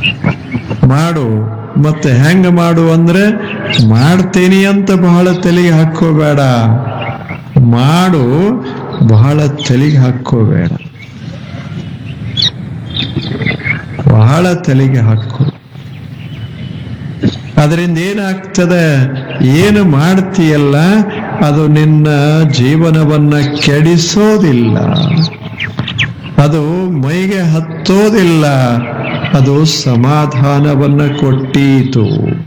ಮಾಡು ಮತ್ತೆ ಹೆಂಗ ಮಾಡು ಅಂದ್ರೆ ಮಾಡ್ತೀನಿ ಅಂತ ಬಹಳ ತಲೆಗೆ ಹಾಕೋಬೇಡ ಮಾಡು ಬಹಳ ತಲೆಗೆ ಹಾಕೋಬೇಡ ಬಹಳ ತಲೆಗೆ ಹಾಕೋ ಅದರಿಂದ ಏನಾಗ್ತದೆ ಏನು ಮಾಡ್ತೀಯಲ್ಲ ಅದು ನಿನ್ನ ಜೀವನವನ್ನ ಕೆಡಿಸೋದಿಲ್ಲ ಅದು ಮೈಗೆ ಹತ್ತೋದಿಲ್ಲ ಅದು ಸಮಾಧಾನವನ್ನ ಕೊಟ್ಟೀತು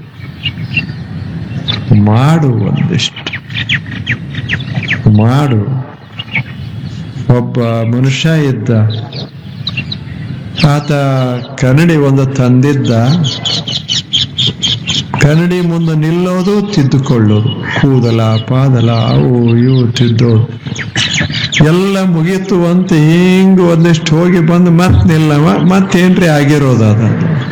ಮಾಡು ಒಂದಿಷ್ಟು ಮಾಡು ಒಬ್ಬ ಮನುಷ್ಯ ಇದ್ದ ಆತ ಕನ್ನಡಿ ಒಂದು ತಂದಿದ್ದ ಕನ್ನಡಿ ಮುಂದೆ ನಿಲ್ಲೋದು ತಿದ್ದುಕೊಳ್ಳೋದು ಕೂದಲ ಪಾದಲ ಅವು ಇವು ತಿದ್ದೋದು ಎಲ್ಲ ಮುಗೀತು ಅಂತ ಹಿಂಗ್ ಒಂದಿಷ್ಟು ಹೋಗಿ ಬಂದು ಮತ್ ನಿಲ್ಲವ ಮತ್ತೇನ್ರಿ ಆಗಿರೋದು ಅದ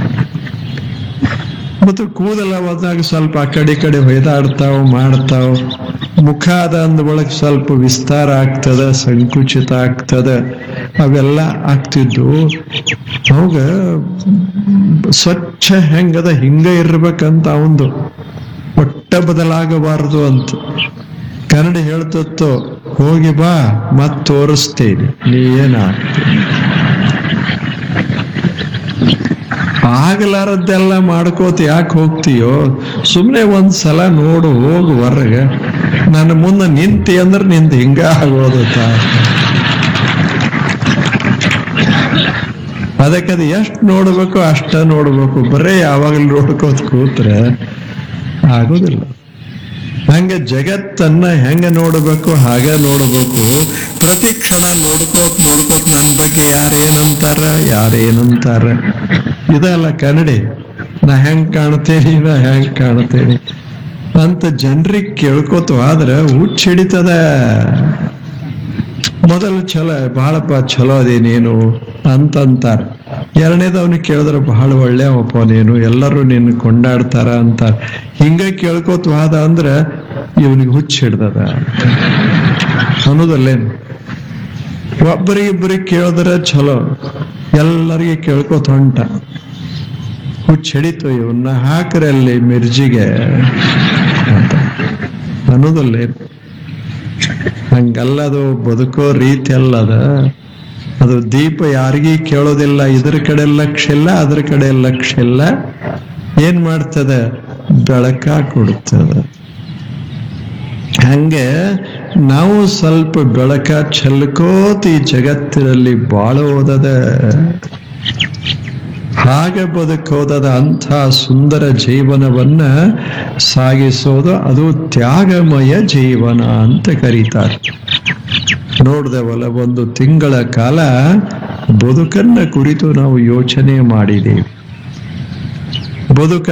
ಮತ್ತು ಕೂದಲ ಹೋದಾಗ ಸ್ವಲ್ಪ ಆ ಕಡೆ ಈ ಕಡೆ ಹೊಯ್ದಾಡ್ತಾವ ಮಾಡ್ತಾವ ಮುಖ ಅದ ಅಂದ ಒಳಗೆ ಸ್ವಲ್ಪ ವಿಸ್ತಾರ ಆಗ್ತದ ಸಂಕುಚಿತ ಆಗ್ತದ ಅವೆಲ್ಲ ಆಗ್ತಿದ್ದು ಅವಾಗ ಸ್ವಚ್ಛ ಹೆಂಗದ ಹಿಂಗ ಇರ್ಬೇಕಂತ ಅವಂದು ಒಟ್ಟ ಬದಲಾಗಬಾರದು ಅಂತ ಕನ್ನಡ ಹೇಳ್ತತ್ತೋ ಹೋಗಿ ಬಾ ಮತ್ ತೋರಿಸ್ತೇನೆ ನೀ ಏನಾಗ್ತೀನಿ ಆಗಲಾರದ್ದೆಲ್ಲ ಮಾಡ್ಕೋತ ಯಾಕೆ ಹೋಗ್ತೀಯೋ ಸುಮ್ಮನೆ ಒಂದ್ ಸಲ ನೋಡು ಹೋಗು ಹೊರಗೆ ನನ್ನ ಮುಂದೆ ನಿಂತಿ ಅಂದ್ರೆ ನಿಂದ ಹಿಂಗ ಆಗೋದು ಅದಕ್ಕೆ ಅದು ಎಷ್ಟು ನೋಡ್ಬೇಕು ಅಷ್ಟ ನೋಡ್ಬೇಕು ಬರೇ ಯಾವಾಗಲೂ ನೋಡ್ಕೋತ ಕೂತ್ರೆ ಆಗೋದಿಲ್ಲ ಹಂಗ ಜಗತ್ತನ್ನ ಹೆಂಗ ನೋಡಬೇಕು ಹಾಗೆ ನೋಡಬೇಕು ಪ್ರತಿ ಕ್ಷಣ ನೋಡ್ಕೋತ್ ನೋಡ್ಕೋತ್ ನನ್ನ ಬಗ್ಗೆ ಯಾರೇನಂತಾರ ಯಾರೇನಂತಾರ ಇದಲ್ಲ ಕನ್ನಡಿ ನಾ ಹೆಂಗ್ ಕಾಣ್ತೇನಿ ನಾ ಹೆಂಗ್ ಕಾಣ್ತೇನಿ ಅಂತ ಜನರಿಗೆ ಕೇಳ್ಕೋತ ಆದ್ರೆ ಹುಚ್ಚ ಹಿಡಿತದ ಮೊದಲು ಚಲೋ ಬಹಳಪ್ಪ ಚಲೋ ಅದೇ ನೀನು ಅಂತಂತಾರ ಎರಡನೇದವನಿಗೆ ಕೇಳಿದ್ರೆ ಬಹಳ ಒಳ್ಳೆಯವಪ್ಪ ನೀನು ಎಲ್ಲರೂ ನಿನ್ನ ಕೊಂಡಾಡ್ತಾರ ಅಂತಾರ ಹಿಂಗ ಕೇಳ್ಕೋತ ವಾದ ಅಂದ್ರೆ ಇವನಿಗೆ ಹುಚ್ಚ ಹಿಡ್ದದ ಅನ್ನೋದಲ್ಲೇನು ಒಬ್ಬರಿಗಿಬ್ಬರಿಗೆ ಕೇಳಿದ್ರೆ ಚಲೋ ಎಲ್ಲರಿಗೆ ಕೇಳ್ಕೋತ ಹೊಂಟ ಹುಚ್ಚ ಹಿಡಿತು ಇವನ್ನ ಹಾಕ್ರಲ್ಲಿ ಮಿರ್ಜಿಗೆ ಅಂತ ಅನ್ನೋದಲ್ಲೇನು ಹಂಗಲ್ಲದು ಬದುಕೋ ರೀತಿ ಅಲ್ಲದ ಅದು ದೀಪ ಯಾರಿಗೂ ಕೇಳೋದಿಲ್ಲ ಇದ್ರ ಕಡೆ ಲಕ್ಷ್ಯ ಇಲ್ಲ ಅದ್ರ ಕಡೆ ಲಕ್ಷ್ಯ ಇಲ್ಲ ಏನ್ ಮಾಡ್ತದ ಬೆಳಕ ಕೊಡ್ತದ ಹಂಗೆ ನಾವು ಸ್ವಲ್ಪ ಬೆಳಕ ಚೆಲ್ಕೋತ ಈ ಜಗತ್ತಿನಲ್ಲಿ ಬಾಳೋದದ ಹಾಗೆ ಬದುಕೋದದ ಅಂಥ ಸುಂದರ ಜೀವನವನ್ನ ಸಾಗಿಸೋದು ಅದು ತ್ಯಾಗಮಯ ಜೀವನ ಅಂತ ಕರೀತಾರೆ ನೋಡ್ದವಲ್ಲ ಒಂದು ತಿಂಗಳ ಕಾಲ ಬದುಕನ್ನ ಕುರಿತು ನಾವು ಯೋಚನೆ ಮಾಡಿದ್ದೇವೆ ಬದುಕ